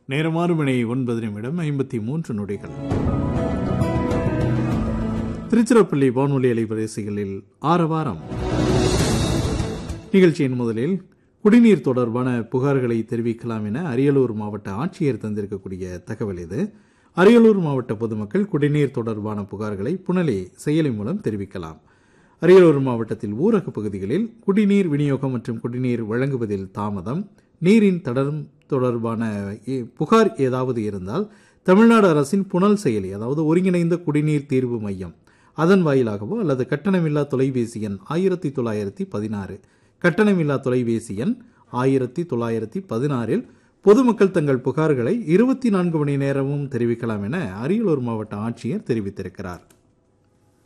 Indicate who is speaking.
Speaker 1: நேரமாறு மணி ஒன்பது நிமிடம் ஐம்பத்தி மூன்று நொடிகள் திருச்சிராப்பள்ளி வானொலி அலைவரிசைகளில் ஆரவாரம் நிகழ்ச்சியின் முதலில் குடிநீர் தொடர்பான புகார்களை தெரிவிக்கலாம் என அரியலூர் மாவட்ட ஆட்சியர் தந்திருக்கக்கூடிய தகவல் இது அரியலூர் மாவட்ட பொதுமக்கள் குடிநீர் தொடர்பான புகார்களை புனலே செயலி மூலம் தெரிவிக்கலாம் அரியலூர் மாவட்டத்தில் ஊரக பகுதிகளில் குடிநீர் விநியோகம் மற்றும் குடிநீர் வழங்குவதில் தாமதம் நீரின் தடம் தொடர்பான இ- புகார் ஏதாவது இருந்தால் தமிழ்நாடு அரசின் புனல் செயலி அதாவது ஒருங்கிணைந்த குடிநீர் தீர்வு மையம் அதன் வாயிலாகவோ அல்லது கட்டணமில்லா தொலைபேசி எண் ஆயிரத்தி தொள்ளாயிரத்தி பதினாறு கட்டணமில்லா தொலைபேசி எண் ஆயிரத்தி தொள்ளாயிரத்தி பதினாறில் பொதுமக்கள் தங்கள் புகார்களை இருபத்தி நான்கு மணி நேரமும் தெரிவிக்கலாம் என அரியலூர் மாவட்ட ஆட்சியர் தெரிவித்திருக்கிறார்